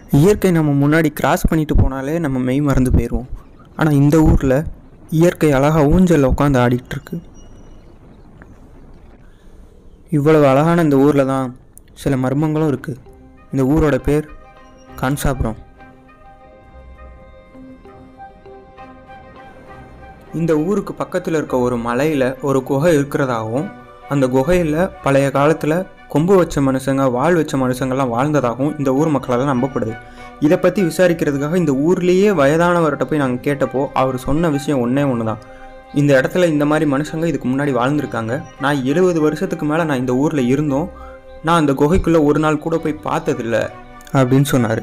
இயற்கை நம்ம முன்னாடி கிராஸ் பண்ணிட்டு போனாலே நம்ம மெய் மறந்து போயிடுவோம் ஆனால் இந்த ஊரில் இயற்கை அழகாக ஊஞ்சலில் உட்காந்து ஆடிட்டு இருக்கு இவ்வளவு அழகான இந்த ஊரில் தான் சில மர்மங்களும் இருக்குது இந்த ஊரோட பேர் கான்சாபுரம் இந்த ஊருக்கு பக்கத்தில் இருக்க ஒரு மலையில் ஒரு குகை இருக்கிறதாகவும் அந்த குகையில் பழைய காலத்தில் கொம்பு வச்ச மனுஷங்க வாழ் வச்ச மனுஷங்கள்லாம் வாழ்ந்ததாகவும் இந்த ஊர் மக்களால் நம்பப்படுது இதை பற்றி விசாரிக்கிறதுக்காக இந்த ஊர்லேயே வயதானவர்கிட்ட போய் நாங்கள் கேட்டப்போ அவர் சொன்ன விஷயம் ஒன்றே ஒன்று தான் இந்த இடத்துல இந்த மாதிரி மனுஷங்க இதுக்கு முன்னாடி வாழ்ந்திருக்காங்க நான் எழுபது வருஷத்துக்கு மேலே நான் இந்த ஊரில் இருந்தோம் நான் அந்த குகைக்குள்ளே ஒரு நாள் கூட போய் பார்த்ததில்ல அப்படின்னு சொன்னார்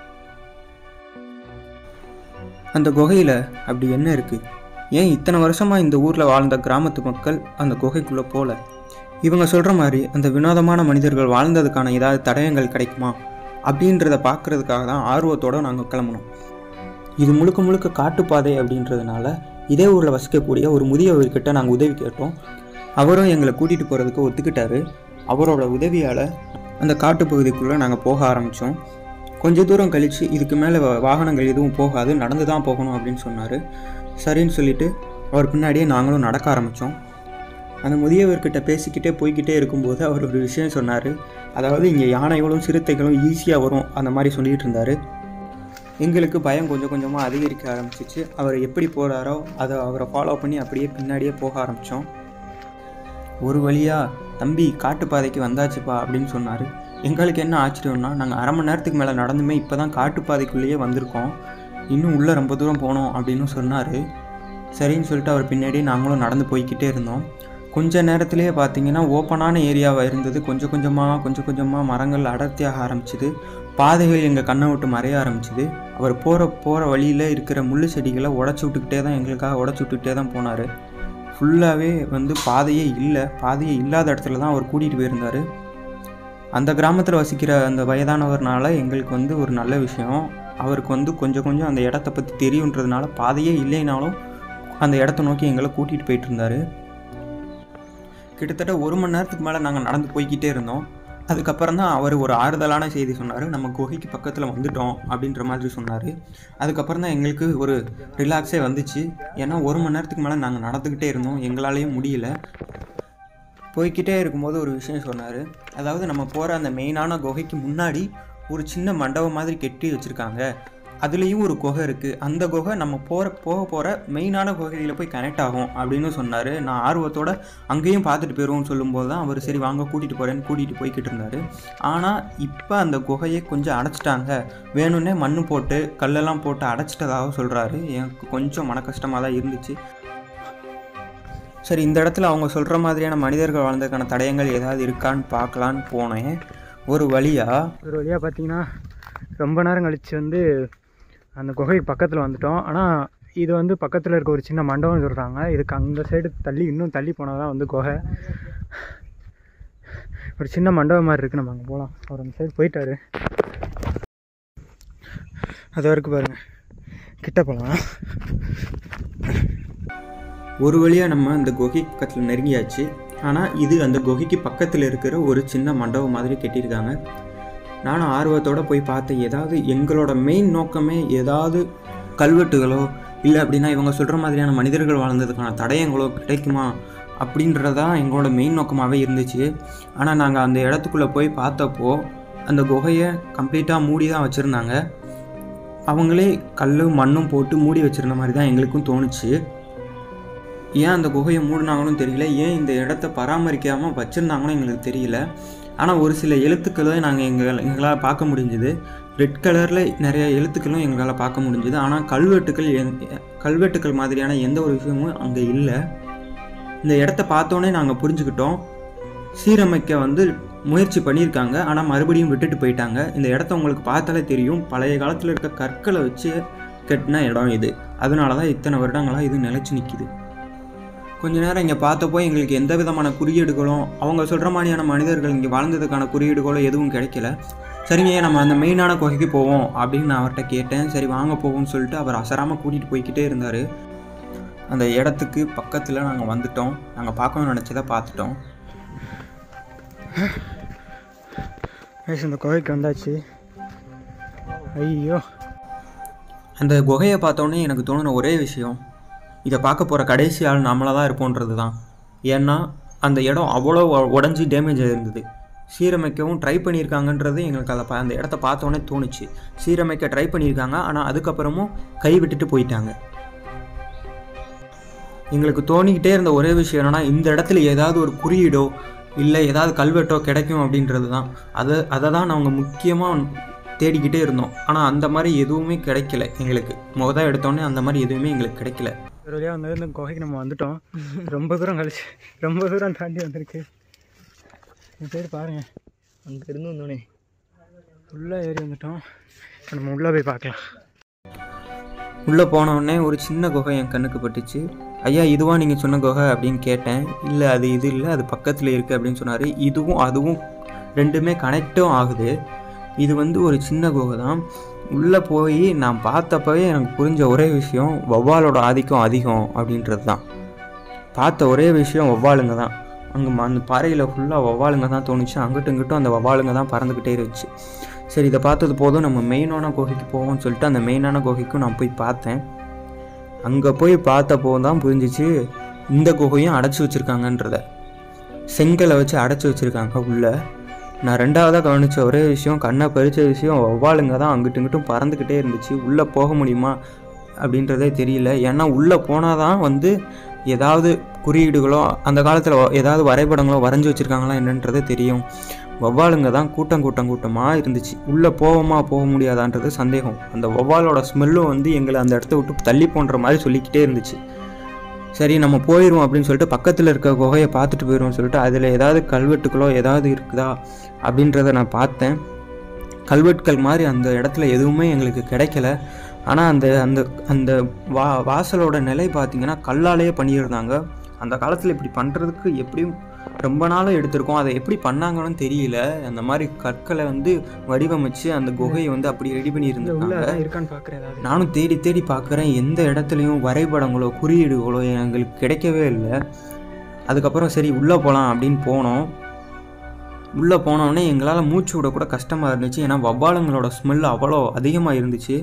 அந்த குகையில் அப்படி என்ன இருக்குது ஏன் இத்தனை வருஷமாக இந்த ஊரில் வாழ்ந்த கிராமத்து மக்கள் அந்த குகைக்குள்ளே போகல இவங்க சொல்கிற மாதிரி அந்த வினோதமான மனிதர்கள் வாழ்ந்ததுக்கான ஏதாவது தடயங்கள் கிடைக்குமா அப்படின்றத பார்க்குறதுக்காக தான் ஆர்வத்தோடு நாங்கள் கிளம்புனோம் இது முழுக்க முழுக்க காட்டுப்பாதை அப்படின்றதுனால இதே ஊரில் வசிக்கக்கூடிய ஒரு முதியவர்கிட்ட நாங்கள் உதவி கேட்டோம் அவரும் எங்களை கூட்டிகிட்டு போகிறதுக்கு ஒத்துக்கிட்டாரு அவரோட உதவியால் அந்த காட்டுப்பகுதிக்குள்ளே நாங்கள் போக ஆரம்பித்தோம் கொஞ்ச தூரம் கழித்து இதுக்கு மேலே வாகனங்கள் எதுவும் போகாது நடந்து தான் போகணும் அப்படின்னு சொன்னார் சரின்னு சொல்லிட்டு அவர் பின்னாடியே நாங்களும் நடக்க ஆரம்பித்தோம் அந்த முதியவர்கிட்ட பேசிக்கிட்டே போய்கிட்டே இருக்கும்போது அவர் ஒரு விஷயம் சொன்னார் அதாவது இங்கே யானைகளும் சிறுத்தைகளும் ஈஸியாக வரும் அந்த மாதிரி சொல்லிகிட்டு இருந்தார் எங்களுக்கு பயம் கொஞ்சம் கொஞ்சமாக அதிகரிக்க ஆரம்பிச்சிச்சு அவர் எப்படி போகிறாரோ அதை அவரை ஃபாலோ பண்ணி அப்படியே பின்னாடியே போக ஆரம்பித்தோம் ஒரு வழியாக தம்பி காட்டுப்பாதைக்கு வந்தாச்சுப்பா அப்படின்னு சொன்னார் எங்களுக்கு என்ன ஆச்சரியம்னா நாங்கள் அரை மணி நேரத்துக்கு மேலே நடந்துமே இப்போ தான் காட்டுப்பாதைக்குள்ளேயே வந்திருக்கோம் இன்னும் உள்ளே ரொம்ப தூரம் போனோம் அப்படின்னு சொன்னார் சரின்னு சொல்லிட்டு அவர் பின்னாடியே நாங்களும் நடந்து போய்கிட்டே இருந்தோம் கொஞ்ச நேரத்திலேயே பார்த்தீங்கன்னா ஓப்பனான ஏரியாவாக இருந்தது கொஞ்சம் கொஞ்சமாக கொஞ்சம் கொஞ்சமாக மரங்கள் அடர்த்தியாக ஆரம்பிச்சுது பாதைகள் எங்கள் கண்ணை விட்டு மறைய ஆரம்பிச்சுது அவர் போகிற போகிற வழியில் இருக்கிற முள்ளு செடிகளை உடச்சி விட்டுக்கிட்டே தான் எங்களுக்காக உடச்சி விட்டுக்கிட்டே தான் போனார் ஃபுல்லாகவே வந்து பாதையே இல்லை பாதையே இல்லாத இடத்துல தான் அவர் கூட்டிகிட்டு போயிருந்தார் அந்த கிராமத்தில் வசிக்கிற அந்த வயதானவர்னால எங்களுக்கு வந்து ஒரு நல்ல விஷயம் அவருக்கு வந்து கொஞ்சம் கொஞ்சம் அந்த இடத்த பற்றி தெரியுன்றதுனால பாதையே இல்லைனாலும் அந்த இடத்த நோக்கி எங்களை கூட்டிகிட்டு போயிட்டு இருந்தார் கிட்டத்தட்ட ஒரு மணி நேரத்துக்கு மேலே நாங்கள் நடந்து போய்கிட்டே இருந்தோம் அதுக்கப்புறம் தான் அவர் ஒரு ஆறுதலான செய்தி சொன்னார் நம்ம குகைக்கு பக்கத்தில் வந்துட்டோம் அப்படின்ற மாதிரி சொன்னார் அதுக்கப்புறம் தான் எங்களுக்கு ஒரு ரிலாக்ஸே வந்துச்சு ஏன்னா ஒரு மணி நேரத்துக்கு மேலே நாங்கள் நடந்துக்கிட்டே இருந்தோம் எங்களாலேயும் முடியல போய்கிட்டே இருக்கும்போது ஒரு விஷயம் சொன்னார் அதாவது நம்ம போகிற அந்த மெயினான குகைக்கு முன்னாடி ஒரு சின்ன மண்டபம் மாதிரி கெட்டி வச்சுருக்காங்க அதுலேயும் ஒரு குகை இருக்குது அந்த குகை நம்ம போகிற போக போகிற மெயினான குகையில் போய் கனெக்ட் ஆகும் அப்படின்னு சொன்னார் நான் ஆர்வத்தோட அங்கேயும் பார்த்துட்டு போயிடுவோம்னு சொல்லும்போது தான் அவர் சரி வாங்க கூட்டிகிட்டு போகிறேன்னு கூட்டிகிட்டு போய்கிட்டு இருந்தார் ஆனால் இப்போ அந்த குகையை கொஞ்சம் அடைச்சிட்டாங்க வேணும்னே மண் போட்டு கல்லெல்லாம் போட்டு அடைச்சிட்டதாக சொல்கிறாரு எனக்கு கொஞ்சம் மன கஷ்டமாக தான் இருந்துச்சு சரி இந்த இடத்துல அவங்க சொல்கிற மாதிரியான மனிதர்கள் வாழ்ந்ததுக்கான தடயங்கள் ஏதாவது இருக்கான்னு பார்க்கலான்னு போனேன் ஒரு வழியாக ஒரு வழியாக பார்த்தீங்கன்னா ரொம்ப நேரம் கழித்து வந்து அந்த குகைக்கு பக்கத்தில் வந்துட்டோம் ஆனால் இது வந்து பக்கத்தில் இருக்க ஒரு சின்ன மண்டபம்னு சொல்கிறாங்க இதுக்கு அந்த சைடு தள்ளி இன்னும் தள்ளி போனால் தான் வந்து குகை ஒரு சின்ன மண்டபம் மாதிரி இருக்குது நம்ம அங்கே போகலாம் அவர் அந்த சைடு போயிட்டாரு அது வரைக்கும் பாருங்க கிட்ட போகலாம் ஒரு வழியாக நம்ம அந்த குகை பக்கத்தில் நெருங்கியாச்சு ஆனால் இது அந்த குகைக்கு பக்கத்தில் இருக்கிற ஒரு சின்ன மண்டபம் மாதிரி கட்டியிருக்காங்க நானும் ஆர்வத்தோடு போய் பார்த்தேன் ஏதாவது எங்களோட மெயின் நோக்கமே ஏதாவது கல்வெட்டுகளோ இல்லை அப்படின்னா இவங்க சொல்கிற மாதிரியான மனிதர்கள் வாழ்ந்ததுக்கான தடயங்களோ கிடைக்குமா அப்படின்றதான் எங்களோட மெயின் நோக்கமாகவே இருந்துச்சு ஆனால் நாங்கள் அந்த இடத்துக்குள்ளே போய் பார்த்தப்போ அந்த குகையை கம்ப்ளீட்டாக மூடி தான் வச்சுருந்தாங்க அவங்களே கல் மண்ணும் போட்டு மூடி வச்சுருந்த மாதிரி தான் எங்களுக்கும் தோணுச்சு ஏன் அந்த குகையை மூடினாங்கன்னு தெரியல ஏன் இந்த இடத்த பராமரிக்காமல் வச்சுருந்தாங்கன்னு எங்களுக்கு தெரியல ஆனால் ஒரு சில எழுத்துக்களை நாங்கள் எங்கள் எங்களால் பார்க்க முடிஞ்சுது ரெட் கலரில் நிறைய எழுத்துக்களும் எங்களால் பார்க்க முடிஞ்சுது ஆனால் கல்வெட்டுக்கள் எங் கல்வெட்டுக்கள் மாதிரியான எந்த ஒரு விஷயமும் அங்கே இல்லை இந்த இடத்த பார்த்தோன்னே நாங்கள் புரிஞ்சுக்கிட்டோம் சீரமைக்க வந்து முயற்சி பண்ணியிருக்காங்க ஆனால் மறுபடியும் விட்டுட்டு போயிட்டாங்க இந்த இடத்த உங்களுக்கு பார்த்தாலே தெரியும் பழைய காலத்தில் இருக்க கற்களை வச்சு கட்டின இடம் இது அதனால தான் இத்தனை வருடங்களாக இது நிலைச்சு நிற்கிது கொஞ்ச நேரம் இங்கே பார்த்தப்போ எங்களுக்கு எந்த விதமான குறியீடுகளும் அவங்க சொல்கிற மாதிரியான மனிதர்கள் இங்கே வாழ்ந்ததுக்கான குறியீடுகளோ எதுவும் கிடைக்கல சரிங்க நம்ம அந்த மெயினான குகைக்கு போவோம் அப்படின்னு நான் அவர்கிட்ட கேட்டேன் சரி வாங்க போவோம்னு சொல்லிட்டு அவர் அசராமல் கூட்டிகிட்டு போய்கிட்டே இருந்தார் அந்த இடத்துக்கு பக்கத்தில் நாங்கள் வந்துட்டோம் நாங்கள் பார்க்கணும்னு நினச்சதை பார்த்துட்டோம் வயசு இந்த குகைக்கு வந்தாச்சு ஐயோ அந்த குகையை பார்த்தோன்னே எனக்கு தோணுன ஒரே விஷயம் இதை பார்க்க போகிற கடைசி ஆள் நம்மளாக தான் இருப்போன்றது தான் ஏன்னா அந்த இடம் அவ்வளோ உடஞ்சி டேமேஜ் ஆயிருந்தது சீரமைக்கவும் ட்ரை பண்ணியிருக்காங்கன்றது எங்களுக்கு அதை பா அந்த இடத்த பார்த்தோன்னே தோணுச்சு சீரமைக்க ட்ரை பண்ணியிருக்காங்க ஆனால் அதுக்கப்புறமும் கை விட்டுட்டு போயிட்டாங்க எங்களுக்கு தோணிக்கிட்டே இருந்த ஒரே விஷயம் என்னன்னா இந்த இடத்துல ஏதாவது ஒரு குறியீடோ இல்லை ஏதாவது கல்வெட்டோ கிடைக்கும் அப்படின்றது தான் அதை அதை தான் நாங்கள் முக்கியமாக தேடிக்கிட்டே இருந்தோம் ஆனால் அந்த மாதிரி எதுவுமே கிடைக்கல எங்களுக்கு முத எடுத்தோடனே அந்த மாதிரி எதுவுமே எங்களுக்கு கிடைக்கல ஒரு வழியாக வந்து இந்த குகைக்கு நம்ம வந்துட்டோம் ரொம்ப தூரம் கழிச்சு ரொம்ப தூரம் தாண்டி வந்திருக்கு இந்த சைடு பாருங்கள் அங்கே இருந்து வந்தோடனே உள்ளே ஏறி வந்துட்டோம் இப்ப நம்ம உள்ளே போய் பார்க்கலாம் உள்ளே போனோடனே ஒரு சின்ன குகை என் கண்ணுக்கு பட்டுச்சு ஐயா இதுவா நீங்கள் சொன்ன குகை அப்படின்னு கேட்டேன் இல்லை அது இது இல்லை அது பக்கத்தில் இருக்குது அப்படின்னு சொன்னார் இதுவும் அதுவும் ரெண்டுமே கனெக்டும் ஆகுது இது வந்து ஒரு சின்ன குகை தான் உள்ளே போய் நான் பார்த்தப்பவே எனக்கு புரிஞ்ச ஒரே விஷயம் வௌவாலோட ஆதிக்கம் அதிகம் அப்படின்றது தான் பார்த்த ஒரே விஷயம் வௌவாலுங்க தான் அங்கே அந்த பாறையில் ஃபுல்லாக வௌவாலுங்க தான் தோணுச்சு அங்கிட்டும் இங்கிட்டும் அந்த வௌவாலுங்க தான் பறந்துக்கிட்டே இருந்துச்சு சரி இதை பார்த்தது போதும் நம்ம மெயினான குகைக்கு போவோம்னு சொல்லிட்டு அந்த மெயினான குகைக்கும் நான் போய் பார்த்தேன் அங்கே போய் பார்த்தப்போ தான் புரிஞ்சிச்சு இந்த குகையும் அடைச்சி வச்சுருக்காங்கன்றத செங்கலை வச்சு அடைச்சி வச்சுருக்காங்க உள்ள நான் ரெண்டாவதாக கவனித்த ஒரே விஷயம் கண்ணை பறிச்ச விஷயம் வௌவாலுங்க தான் அங்கிட்டும் இங்கிட்டும் பறந்துக்கிட்டே இருந்துச்சு உள்ளே போக முடியுமா அப்படின்றதே தெரியல ஏன்னா உள்ளே போனால் தான் வந்து ஏதாவது குறியீடுகளோ அந்த காலத்தில் ஏதாவது வரைபடங்களோ வரைஞ்சி வச்சுருக்காங்களா என்னன்றதே தெரியும் வௌவாலுங்க தான் கூட்டம் கூட்டம் கூட்டமாக இருந்துச்சு உள்ளே போவோமா போக முடியாதான்றது சந்தேகம் அந்த வௌவாலோட ஸ்மெல்லும் வந்து எங்களை அந்த இடத்த விட்டு தள்ளி போன்ற மாதிரி சொல்லிக்கிட்டே இருந்துச்சு சரி நம்ம போயிடுவோம் அப்படின்னு சொல்லிட்டு பக்கத்தில் இருக்க குகையை பார்த்துட்டு போயிடுவோம்னு சொல்லிட்டு அதில் ஏதாவது கல்வெட்டுகளோ ஏதாவது இருக்குதா அப்படின்றத நான் பார்த்தேன் கல்வெட்டுகள் மாதிரி அந்த இடத்துல எதுவுமே எங்களுக்கு கிடைக்கல ஆனால் அந்த அந்த அந்த வா வாசலோட நிலை பார்த்தீங்கன்னா கல்லாலேயே பண்ணியிருந்தாங்க அந்த காலத்தில் இப்படி பண்ணுறதுக்கு எப்படியும் ரொம்ப நாளும் எடுத்திருக்கோம் அதை எப்படி பண்ணாங்கன்னு தெரியல அந்த மாதிரி கற்களை வந்து வடிவமைச்சு அந்த குகையை வந்து அப்படி ரெடி இந்த உள்ள பண்ணியிருந்தாங்க அதான் இருக்கான்னு பார்க்குறேன் ஏதாவது நானும் தேடி தேடி பார்க்குறேன் எந்த இடத்துலையும் வரைபடங்களோ குறியீடுகளோ எங்களுக்கு கிடைக்கவே இல்லை அதுக்கப்புறம் சரி உள்ளே போகலாம் அப்படின்னு போனோம் உள்ளே போனோடனே எங்களால் மூச்சு விட கூட கஷ்டமாக இருந்துச்சு ஏன்னா வவ்வாலுங்களோட ஸ்மெல் அவ்வளோ அதிகமாக இருந்துச்சு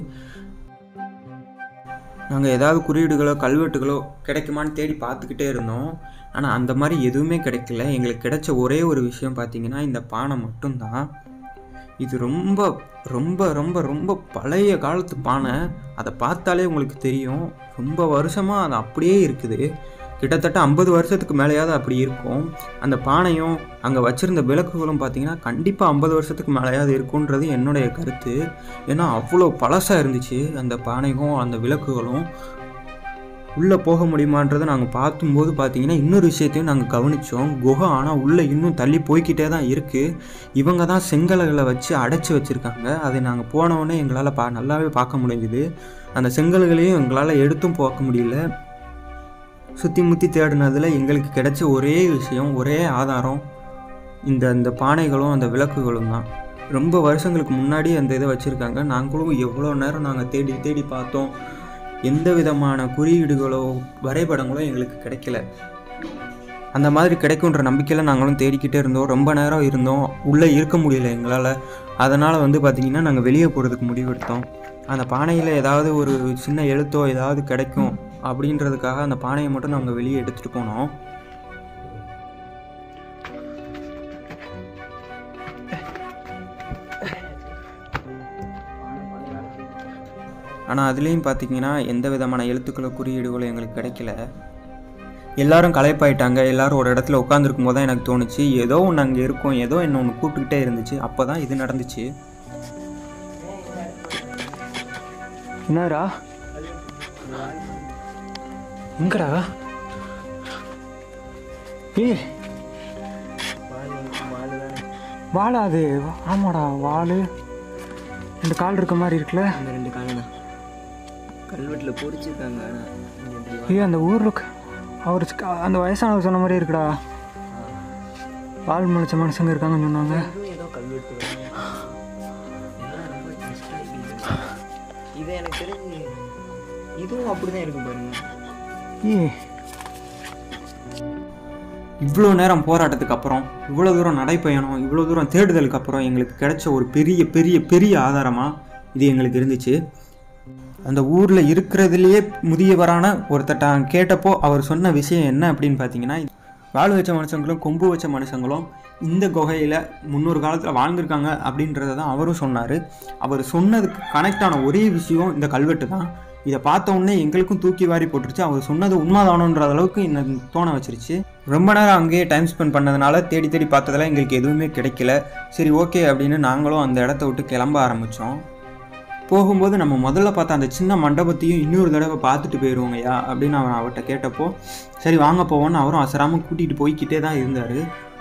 நாங்கள் ஏதாவது குறியீடுகளோ கல்வெட்டுகளோ கிடைக்குமான்னு தேடி பார்த்துக்கிட்டே இருந்தோம் ஆனால் அந்த மாதிரி எதுவுமே கிடைக்கல எங்களுக்கு கிடைச்ச ஒரே ஒரு விஷயம் பார்த்தீங்கன்னா இந்த பானை மட்டும்தான் இது ரொம்ப ரொம்ப ரொம்ப ரொம்ப பழைய காலத்து பானை அதை பார்த்தாலே உங்களுக்கு தெரியும் ரொம்ப வருஷமாக அது அப்படியே இருக்குது கிட்டத்தட்ட ஐம்பது வருஷத்துக்கு மேலேயாவது அப்படி இருக்கும் அந்த பானையும் அங்கே வச்சுருந்த விளக்குகளும் பார்த்தீங்கன்னா கண்டிப்பாக ஐம்பது வருஷத்துக்கு மேலேயாவது இருக்குன்றது என்னுடைய கருத்து ஏன்னா அவ்வளோ பழசாக இருந்துச்சு அந்த பானையும் அந்த விளக்குகளும் உள்ளே போக முடியுமான்றதை நாங்கள் பார்க்கும்போது பார்த்தீங்கன்னா இன்னொரு விஷயத்தையும் நாங்கள் கவனித்தோம் குகை ஆனால் உள்ளே இன்னும் தள்ளி போய்க்கிட்டே தான் இருக்குது இவங்க தான் செங்கல்களை வச்சு அடைச்சி வச்சுருக்காங்க அதை நாங்கள் போனவுடனே எங்களால் பா நல்லாவே பார்க்க முடிஞ்சுது அந்த செங்கல்களையும் எங்களால் எடுத்தும் பார்க்க முடியல சுற்றி முற்றி தேடினதில் எங்களுக்கு கிடைச்ச ஒரே விஷயம் ஒரே ஆதாரம் இந்த இந்த பானைகளும் அந்த விளக்குகளும் தான் ரொம்ப வருஷங்களுக்கு முன்னாடி அந்த இதை வச்சுருக்காங்க நாங்களும் எவ்வளோ நேரம் நாங்கள் தேடி தேடி பார்த்தோம் எந்த விதமான குறியீடுகளோ வரைபடங்களோ எங்களுக்கு கிடைக்கல அந்த மாதிரி கிடைக்குன்ற நம்பிக்கையில் நாங்களும் தேடிக்கிட்டே இருந்தோம் ரொம்ப நேரம் இருந்தோம் உள்ளே இருக்க முடியல எங்களால் அதனால் வந்து பார்த்திங்கன்னா நாங்கள் வெளியே போகிறதுக்கு முடிவெடுத்தோம் அந்த பானையில் ஏதாவது ஒரு சின்ன எழுத்தோ ஏதாவது கிடைக்கும் அப்படின்றதுக்காக அந்த பானையை மட்டும் நாங்கள் வெளியே எடுத்துகிட்டு போனோம் ஆனால் அதுலேயும் பார்த்தீங்கன்னா எந்த விதமான எழுத்துக்களோ குறியீடுகளோ எங்களுக்கு கிடைக்கல எல்லாரும் களைப்பாயிட்டாங்க எல்லாரும் ஒரு இடத்துல உட்காந்துருக்கும் போது தான் எனக்கு தோணுச்சு ஏதோ ஒன்று அங்கே இருக்கும் ஏதோ என்ன ஒன்று கூப்பிட்டுக்கிட்டே இருந்துச்சு அப்போ தான் இது நடந்துச்சு என்னடா எங்கடா ஏ வாழா அது ஆமாடா வாள் ரெண்டு கால் இருக்க மாதிரி இருக்குல்ல இந்த ரெண்டு காலம் தான் கல்வெட்டில் பொறிச்சிருக்காங்க ஆனால் இங்க இப்படி வா- ஏய் அந்த ஊரில் அவர் அந்த வயசானவர் சொன்ன மாதிரி இருக்குடா பால் முளைச்ச மனுஷங்க இருக்காங்கன்னு சொன்னாங்க இதுவும் ஏதோ கல்வெட்டு தான். எல்லாம் ரொம்ப twist ஆ இருக்குது. இது எனக்கு தெரிஞ்சு இதுவும் அப்படிதான் இருக்கும் பாருங்க ஏ இவ்வளோ நேரம் போராட்டத்துக்கு அப்புறம் இவ்வளோ தூரம் நடைப்பயணம் இவ்வளோ தூரம் தேடுதலுக்கு அப்புறம் எங்களுக்கு கிடைச்ச ஒரு பெரிய பெரிய பெரிய ஆதாரமாக இது எங்களுக்கு இருந்துச்சு அந்த ஊரில் இருக்கிறதுலையே முதியவரான ஒருத்தட்ட கேட்டப்போ அவர் சொன்ன விஷயம் என்ன அப்படின்னு பார்த்தீங்கன்னா வாழ் வச்ச மனுஷங்களும் கொம்பு வச்ச மனுஷங்களும் இந்த குகையில் முன்னொரு காலத்தில் வாழ்ந்திருக்காங்க அப்படின்றத தான் அவரும் சொன்னார் அவர் சொன்னதுக்கு கனெக்ட் ஆன ஒரே விஷயம் இந்த கல்வெட்டு தான் இதை பார்த்த உடனே எங்களுக்கும் தூக்கி வாரி போட்டுருச்சு அவர் சொன்னது உண்மைதானோன்ற அளவுக்கு என்ன தோண வச்சிருச்சு ரொம்ப நேரம் அங்கேயே டைம் ஸ்பெண்ட் பண்ணதுனால தேடி தேடி பார்த்ததுல எங்களுக்கு எதுவுமே கிடைக்கல சரி ஓகே அப்படின்னு நாங்களும் அந்த இடத்த விட்டு கிளம்ப ஆரம்பித்தோம் போகும்போது நம்ம முதல்ல பார்த்த அந்த சின்ன மண்டபத்தையும் இன்னொரு தடவை பார்த்துட்டு போயிடுவோங்கய்யா அப்படின்னு அவன் அவர்கிட்ட கேட்டப்போ சரி வாங்க போவோன்னு அவரும் அசராமல் கூட்டிகிட்டு போய்க்கிட்டே தான் இருந்தார்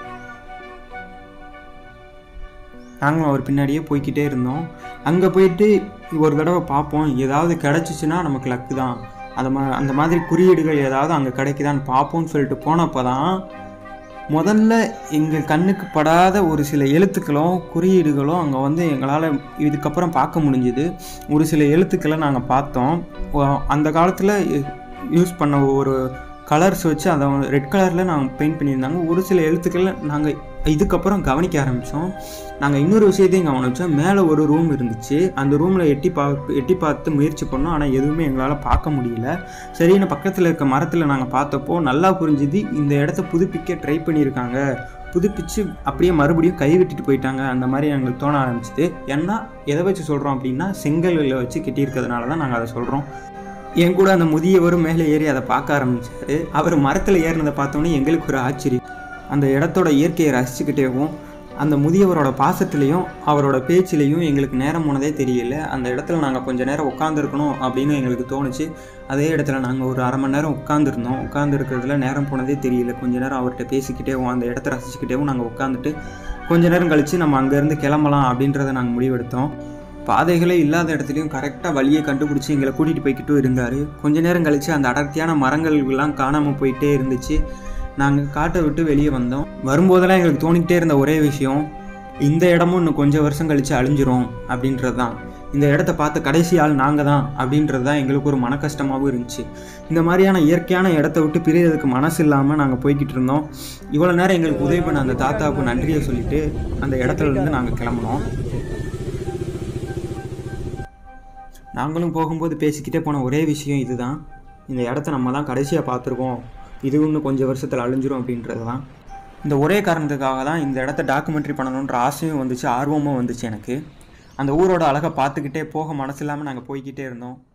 நாங்களும் அவர் பின்னாடியே போய்க்கிட்டே இருந்தோம் அங்கே போயிட்டு ஒரு தடவை பார்ப்போம் ஏதாவது கிடச்சிச்சின்னா நமக்கு லக்கு தான் அந்த மா அந்த மாதிரி குறியீடுகள் ஏதாவது அங்கே கிடைக்குதான்னு பார்ப்போம்னு சொல்லிட்டு போனப்போ தான் முதல்ல எங்கள் கண்ணுக்கு படாத ஒரு சில எழுத்துக்களும் குறியீடுகளும் அங்கே வந்து எங்களால் இதுக்கப்புறம் பார்க்க முடிஞ்சுது ஒரு சில எழுத்துக்களை நாங்கள் பார்த்தோம் ஒ- அந்த காலத்தில் யூஸ் பண்ண ஒரு கலர்ஸ் வச்சு அதை ரெட் கலரில் நாங்கள் பெயிண்ட் பண்ணியிருந்தாங்க ஒரு சில எழுத்துக்களை நாங்கள் இதுக்கப்புறம் கவனிக்க ஆரம்பித்தோம் நாங்கள் இன்னொரு விஷயத்தையும் கவனித்தோம் மேலே ஒரு ரூம் இருந்துச்சு அந்த ரூமில் எட்டி பா எட்டி பார்த்து முயற்சி பண்ணோம் ஆனால் எதுவுமே எங்களால் பார்க்க முடியல சரின்னு பக்கத்தில் இருக்க மரத்தில் நாங்கள் பார்த்தப்போ நல்லா புரிஞ்சுது இந்த இடத்த புதுப்பிக்க ட்ரை பண்ணியிருக்காங்க புதுப்பிச்சு அப்படியே மறுபடியும் கைவிட்டுட்டு போயிட்டாங்க அந்த மாதிரி எங்களுக்கு தோண ஆரம்பிச்சுது ஏன்னா எதை வச்சு சொல்கிறோம் அப்படின்னா செங்கல்ல வச்சு கட்டியிருக்கிறதுனால தான் நாங்கள் அதை சொல்கிறோம் என் கூட அந்த முதியவரும் மேலே ஏறி அதை பார்க்க ஆரம்பிச்சாரு அவர் மரத்தில் ஏறினதை பார்த்தோன்னே எங்களுக்கு ஒரு ஆச்சரியம் அந்த இடத்தோட இயற்கையை ரசிச்சுக்கிட்டேவும் அந்த முதியவரோட பாசத்துலேயும் அவரோட பேச்சிலையும் எங்களுக்கு நேரம் போனதே தெரியல அந்த இடத்துல நாங்கள் கொஞ்ச நேரம் உட்காந்துருக்கணும் அப்படின்னு எங்களுக்கு தோணுச்சு அதே இடத்துல நாங்கள் ஒரு அரை மணி நேரம் உட்காந்துருந்தோம் உட்காந்துருக்கிறதுல நேரம் போனதே தெரியல கொஞ்ச நேரம் அவர்கிட்ட பேசிக்கிட்டேவும் அந்த இடத்த ரசிச்சுக்கிட்டேவும் நாங்கள் உட்காந்துட்டு கொஞ்ச நேரம் கழித்து நம்ம அங்கேருந்து கிளம்பலாம் அப்படின்றத நாங்கள் முடிவெடுத்தோம் பாதைகளே இல்லாத இடத்துலையும் கரெக்டாக வழியை கண்டுபிடிச்சி எங்களை கூட்டிகிட்டு போய்கிட்டும் இருந்தார் கொஞ்ச நேரம் கழித்து அந்த அடர்த்தியான மரங்கள்லாம் காணாமல் போயிட்டே இருந்துச்சு நாங்கள் காட்டை விட்டு வெளியே வந்தோம் வரும்போதெல்லாம் எங்களுக்கு தோணிக்கிட்டே இருந்த ஒரே விஷயம் இந்த இடமும் இன்னும் கொஞ்சம் வருஷம் கழித்து அழிஞ்சிரும் அப்படின்றது தான் இந்த இடத்த பார்த்த கடைசி ஆள் நாங்கள் தான் அப்படின்றது தான் எங்களுக்கு ஒரு மன கஷ்டமாகவும் இருந்துச்சு இந்த மாதிரியான இயற்கையான இடத்த விட்டு பிரியறதுக்கு மனசு இல்லாமல் நாங்கள் போய்கிட்டு இருந்தோம் இவ்வளோ நேரம் எங்களுக்கு உதவி பண்ண அந்த தாத்தாவுக்கு நன்றியை சொல்லிட்டு அந்த இடத்துல இருந்து நாங்கள் கிளம்புனோம் நாங்களும் போகும்போது பேசிக்கிட்டே போன ஒரே விஷயம் இதுதான் இந்த இடத்த நம்ம தான் கடைசியாக பார்த்துருக்கோம் இது இன்னும் கொஞ்சம் வருஷத்தில் அழிஞ்சிரும் அப்படின்றது தான் இந்த ஒரே காரணத்துக்காக தான் இந்த இடத்த டாக்குமெண்ட்ரி பண்ணணுன்ற ஆசையும் வந்துச்சு ஆர்வமும் வந்துச்சு எனக்கு அந்த ஊரோட அழகை பார்த்துக்கிட்டே போக மனசு இல்லாமல் நாங்கள் போய்கிட்டே இருந்தோம்